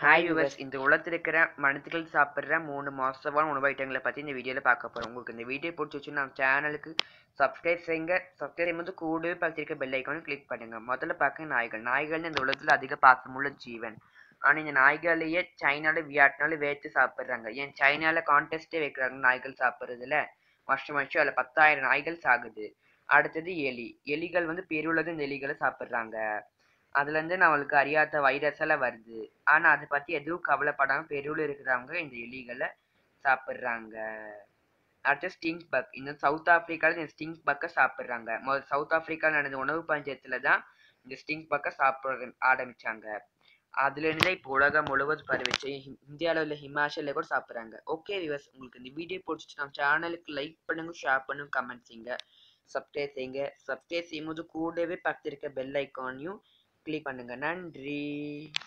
hi viewers இந்த உலகத்தில் இருக்கிற மனிதர்கள் சாப்பிட்ற மூணு மாசமான உணவு ஐட்டங்களை பற்றி இந்த வீடியோவில் பார்க்க போகிறோம் உங்களுக்கு இந்த வீடியோ பிடிச்சி நம்ம சேனலுக்கு சப்ஸ்கிரைப் செய்யுங்க சப்ஸ்கிரைப் செய்யும்போது கூடவே பக்கத்தில் பெல் ஐக்கானும் கிளிக் பண்ணுங்க முதல்ல பார்க்க நாய்கள் நாய்கள் இந்த உலகத்தில் அதிக பாசமுள்ள ஜீவன் ஆனால் இந்த நாய்களையே சைனாவில் வியட்நாமில் வேர்த்து சாப்பிட்றாங்க ஏன் சைனாவில் கான்டெஸ்ட்டே வைக்கிறாங்க நாய்கள் சாப்பிட்றதுல வருஷம் வருஷம் அதில் பத்தாயிரம் நாய்கள் சாகுது அடுத்தது எலி எலிகள் வந்து பெருவுலக இந்த எலிகளை சாப்பிட்றாங்க அதுலேருந்து நம்மளுக்கு அறியாத வைரஸ் எல்லாம் வருது ஆனால் அதை பற்றி எதுவும் கவலைப்படாமல் பெருவில் இருக்கிறவங்க இந்த எலிகளை சாப்பிட்றாங்க அடுத்து ஸ்டிங்க் பக் இந்த சவுத் ஆப்பிரிக்காவில் இந்த ஸ்டிங்க் பக்கை சாப்பிட்றாங்க முதல் சவுத் ஆப்பிரிக்காவில் நடந்த உணவு பஞ்சத்தில் தான் இந்த ஸ்டிங்க் பக்கை சாப்பிட ஆரம்பித்தாங்க அதுலேருந்து இப்போ உலகம் முழுவதும் பரவிச்சு இந்தியாவில் உள்ள ஹிமாச்சலில் கூட சாப்பிட்றாங்க ஓகே விவஸ் உங்களுக்கு இந்த வீடியோ பிடிச்சிச்சு நம்ம சேனலுக்கு லைக் பண்ணுங்க ஷேர் பண்ணுங்க கமெண்ட் செய்யுங்க சப்ஸ்கிரைப் செய்யுங்க சப்ஸ்கிரைப் செய்யும்போது கூடவே பக்கத்தில் இருக்க பெல் ஐக்கானையும் கிளிக் பண்ணுங்க நன்றி